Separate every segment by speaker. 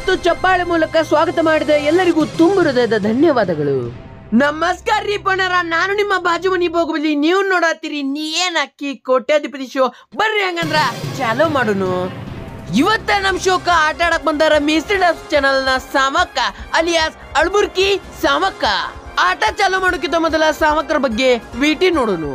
Speaker 1: ಮತ್ತು ಚಪ್ಪಾಳೆ ಮೂಲಕ ಸ್ವಾಗತ ಮಾಡಿದ ಎಲ್ಲರಿಗೂ ತುಂಬ ಹೃದಯದ ಧನ್ಯವಾದಗಳು ನಮಸ್ಕಾರ ರೀ ಪಣರ ನಾನು ನಿಮ್ಮ ಬಾಜು ಮನಿ ಹೋಗ್ಬಲ್ಲಿ ನೀವು ನೋಡತ್ತೀರಿ ನೀ ಏನ್ ಅಕ್ಕಿ ಕೋಟ್ಯಾಧಿಪತಿ ಶೋ ಬರ್ರಿ ಹಂಗಂದ್ರ ಚಾಲೋ ಮಾಡೋನು ಇವತ್ತ ನಮ್ ಶೋಕ ಆಟ ಆಡಕ್ ಬಂದಾರ ಮಿಸ್ಟರ್ ಡಫ್ ಚಾನಲ್ ನ ಸಾಮಕ್ಕ ಅಲಿಯಾಸ್ ಅಳ್ಬುರ್ಕಿ ಸಾಮಕ್ಕ ಆಟ ಚಾಲೋ ಮಾಡೋಕ್ಕಿಂತ ಮೊದಲ ಸಾಮಕ್ಕರ ಬಗ್ಗೆ ವಿಟಿ ನೋಡೋನು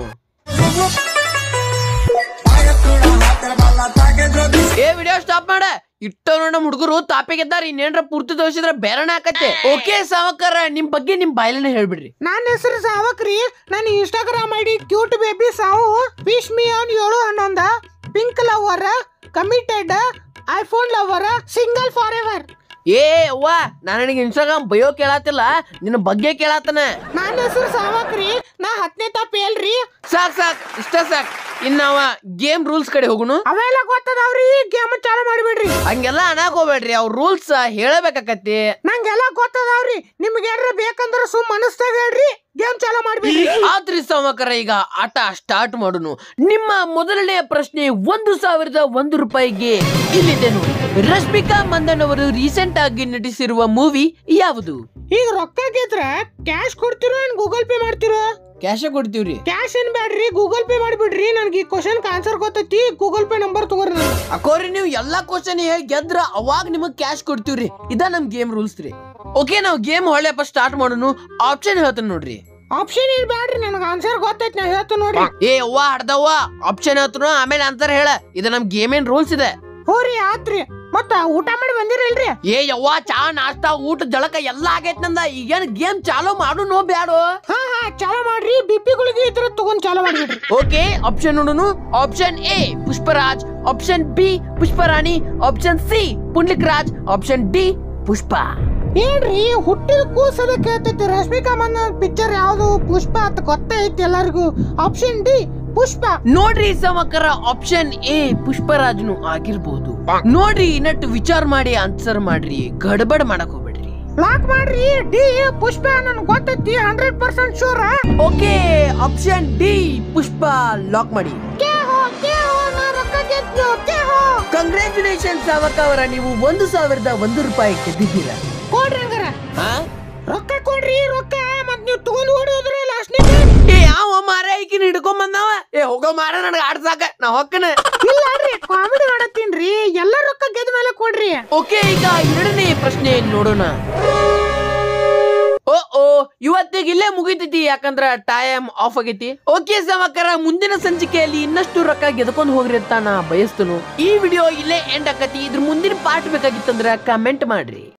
Speaker 1: ಏ ವಿಡಿಯೋ ಸ್ಟಾಪ್ ಮಾಡ ಇಟ್ಟ ನೋಡ ಹುಡುಗರು ತಾಪಿಗೆದ್ದಾರ ಇನ್ನೇನ್ರ ಪೂರ್ತಿ ತೋರಿಸಿದ್ರ ಬೇರೆನೆ ಆಕತ್ತೆ ಓಕೆ ಸಾವಕಾರ ನಿಮ್ ಬಗ್ಗೆ ನಿಮ್ ಬಾಯ್ಲನೆ ಹೇಳ್ಬಿಡ್ರಿ
Speaker 2: ನನ್ನ ಹೆಸರು ಸಾವಕ್ರಿ ನನ್ನ Instagram I D cute baby ಸಾವು ವಿಶ್ ಮಿ ಆನ್ ಏಳು ಹನ್ನೊಂದ pink lover committed iPhone lover single forever
Speaker 1: ಏ ಅವ್ವ ನಾನು ನನಗೆ ಇನ್ಸ್ಟಾಗ್ರಾಮ್ ಬಯೋ ಕೇಳತ್ತಿಲ್ಲ ನಿನ್ನ ಬಗ್ಗೆ ಕೇಳತ್ತನ
Speaker 2: ನನ್ನ ಹೆಸರು ಸಾವಕ್ರಿ ನಾ ಹತ್ತನೇ ತಪ್ಪ ಹೇಳ್ರಿ
Speaker 1: ಸಾಕ್ ಸಾಕ್ ಇಷ್ಟ ಸಾಕ್ ಇನ್ ನಾವ ಗೇಮ್ ರೂಲ್ಸ್ ಕಡೆ ಹೋಗುನು
Speaker 2: ಅವೆಲ್ಲ ಗೊತ್ತದವ್ರಿ ಗೇಮ್ ಚಾಲು ಮಾಡಿಬಿಡ್ರಿ
Speaker 1: ಹಂಗೆಲ್ಲ ಅನ್ನಕ್ ಹೋಗ್ಬೇಡ್ರಿ ಅವ್ರ ರೂಲ್ಸ್ ಹೇಳಬೇಕಾಕತಿ
Speaker 2: ನಂಗೆಲ್ಲ ಗೊತ್ತದವ್ರಿ ನಿಮ್ಗೆ ಏನ್ರ ಬೇಕಂದ್ರ ಸುಮ್ ಮನಸ್ತಾಗ ಹೇಳ್ರಿ ಗೇಮ್ ಚಾಲು ಮಾಡ್ಬಿಡ್ರಿ
Speaker 1: ಆದ್ರಿ ಸಾವಕಾರ ಈಗ ಆಟ ಸ್ಟಾರ್ಟ್ ಮಾಡೋನು ನಿಮ್ಮ ಮೊದಲನೆಯ ಪ್ರಶ್ನೆ ಒಂದು ಸಾವಿರದ ಒಂದು ರೂಪಾಯಿಗೆ ಇಲ್ಲಿದೆ ನೋಡಿ ರಶ್ಮಿಕಾ ಮಂದನ್ ಅವರು ರೀಸೆಂಟ್ ಆಗಿ ನಟಿಸಿರುವ ಮೂವಿ ಯಾವುದು
Speaker 2: ಈಗ ರೊಕ್ಕ ಗೆದ್ರ ಕ್ಯಾಶ್ ಕೊಡ್ತಿರೋ ಏನ್ ಗೂಗಲ್ ಪೇ ಮಾಡ್ತಿರೋ
Speaker 1: ಕ್ಯಾಶ ಕೊಡ್ತೀವ್ರಿ
Speaker 2: ಕ್ಯಾಶ್ ಏನ್ ಬ್ಯಾಡ್ರಿ ಗೂಗಲ್ ಪೇ ಮಾಡಿಬಿಡ್ರಿ ನನ್ಗೆ ಈ ಕ್ವಶನ್ ಆನ್ಸರ್ ಗೊತ್ತೈತಿ ಗೂಗಲ್ ಪೇ ನಂಬರ್ ತಗೋರಿ ನಂದು.
Speaker 1: ಅಕೋರಿ ನೀವು ಎಲ್ಲಾ ಕ್ವಶನ್ ಹೇಳಿ ಗೆದ್ರ ಅವಾಗ ನಿಮಗ್ ಕ್ಯಾಶ್ ಕೊಡ್ತೀವ್ರಿ ಇದ ನಮ್ ಗೇಮ್ ರೂಲ್ಸ್ ರೀ ಓಕೆ ನಾವು ಗೇಮ್ ಹೊಳೆಪ್ಪ ಸ್ಟಾರ್ಟ್ ಮಾಡೋನು ಆಪ್ಷನ್ ಹೇಳ್ತೀನಿ ನೋಡ್ರಿ
Speaker 2: ಆಪ್ಷನ್ ಏನ್ ಬ್ಯಾಡ್ರಿ ನನಗೆ ಆನ್ಸರ್ ಗೊತ್ತೈತಿ ನಾ ಹೇಳ್ತೀನಿ ನೋಡ್ರಿ
Speaker 1: ಏ ಅವ್ವ ಹಡ್ದವ್ವ ಆಪ್ಷನ್ ಹೇಳ್ತನು ಆಮೇಲೆ ಆನ್ಸರ್ ಹೇಳ ಇದು ನಮ್ ಗೇಮ್ ಏನ್ ರೂಲ್ಸ್ ಇದೆ
Speaker 2: ಹೋರಿ ಆತ್ರಿ ಮತ್ತ ಊಟ ಮಾಡಿ ಬಂದಿರಲ್ರಿ
Speaker 1: ಏ ಯವ್ವ ಚಾ ನಾಷ್ಟಾ ಊಟ ಜಳಕ ಎಲ್ಲಾ ಆಗೈತ್ ನಂದ ಈಗೇನ್ ಗೇಮ್ ಚಾಲೂ ಮಾಡೋನು ಬ್ಯಾಡೋ
Speaker 2: ಹಾ ಹಾ ಚಾಲು ಮಾಡ್ರಿ ಬಿಪಿ ಗುಳಿಗೆ ಇದ್ರ ತಗೊಂಡ್ ಚಾಲು ಮಾಡ್ಬಿಡ್ರಿ
Speaker 1: ಓಕೆ ಆಪ್ಷನ್ ನೋಡೋನು option A Pushparaj option B Pushparani option C Pundlik Raj option D Pushpa
Speaker 2: ಏನ್ರಿ ಹುಟ್ಟಿದ ಕೂಸದ ಕೇಳ್ತೈತಿ ರಶ್ಮಿಕಾ ಮಂದನ್ ಪಿಕ್ಚರ್ ಯಾವ್ದು ಪುಷ್ಪ ಅಂತ ಗೊತ್ತೈತಿ ಎಲ್ಲರಿಗೂ ಆಪ್ಷನ್ ಡಿ ಪುಷ್ಪ
Speaker 1: ನೋಡ್ರಿ ಸಮಕರ ಆಪ್ಷನ್ ಎ ಪುಷ್ಪರಾಜ್ನು ಆಗಿರ್ಬೋದು ನೋಡ್ರಿ ಇನ್ನಟ್ಟು ವಿಚಾರ ಮಾಡಿ ಆನ್ಸರ್ ಮಾಡ್ರಿ ಗಡಬಡ್ ಮಾಡಕ್ ಹೋಗ್ಬೇಡ್ರಿ
Speaker 2: ಲಾಕ್ ಮಾಡ್ರಿ ಡಿ ಪುಷ್ಪ ನನ್ಗೆ ಗೊತ್ತೈತಿ hundred percent sure
Speaker 1: okay option D Pushpa lock ಮಾಡಿ
Speaker 2: ಕೇ ಹೋ ಕೇ ಹೋ ನಾ ರೊಕ್ಕ ಗೆದ್ದು ಕೇ ಹೋ
Speaker 1: ಕಂಗ್ರ್ಯಾಚುಲೇಷನ್ ಸಾವಕ ಅವರ ನೀವು ಒಂದು ಸಾವಿರದ ಒಂದು ರೂಪಾಯಿ ಗೆದ್ದಿದ್ದೀರಾ
Speaker 2: ಕೊಡ್ರಿ ಹಂಗಾರ
Speaker 1: ಹಾ?
Speaker 2: ರೊಕ್ಕ ಕೊಡ್ರಿ ರೊಕ್ಕ ಮತ್ ನೀವು ತಗೊಂಡ್ ಓಡಿ ಹೋದ್ರೆ ಲಾಸ್ಟ್
Speaker 1: ಏ ಯಾವ ಮಾರ ಈಕಿನ ಹಿಡ್ಕೊಂಡ್ ಬಂದವ ಏ ಹೋಗೋ ಮಾರ ನನಗ ಆಡ್ಸಾಕ ನಾ ಹೊಕ್ಕನ
Speaker 2: ಇಲ್ಲ ಅಲ್ರಿ ಕಾಮಿಡಿ ಮಾಡತ್ತೀನ್ರಿ ಎಲ್ಲ ರೊಕ್ಕ ಗೆದ್ದ ಮೇಲೆ ಕೊಡ್ರಿ
Speaker 1: ಓಕೆ ಈಗ ಎರಡನೇ ಪ್ರಶ್ನೆ ನೋಡೋಣ ಓ ಓ ಇವತ್ತಿಗೆ ಇಲ್ಲೇ ಮುಗಿತೈತಿ ಯಾಕಂದ್ರ ಟೈಮ್ ಆಫ್ ಆಗೈತಿ ಓಕೆ ಸಮಕರ ಮುಂದಿನ ಸಂಚಿಕೆಯಲ್ಲಿ ಇನ್ನಷ್ಟು ರೊಕ್ಕ ಗೆದ್ಕೊಂಡ್ ಹೋಗ್ರಿ ಅಂತ ನಾ ಬಯಸ್ತನು ಈ ವಿಡಿಯೋ ಇಲ್ಲೇ ಎಂಡ್ ಆಕತಿ ಇದ್ರ ಮುಂದಿನ ಪಾರ್ಟ್ ಬೇಕಾಗಿತ್ತಂದ್ರ ಕಮೆಂಟ್ ಮಾಡ್ರಿ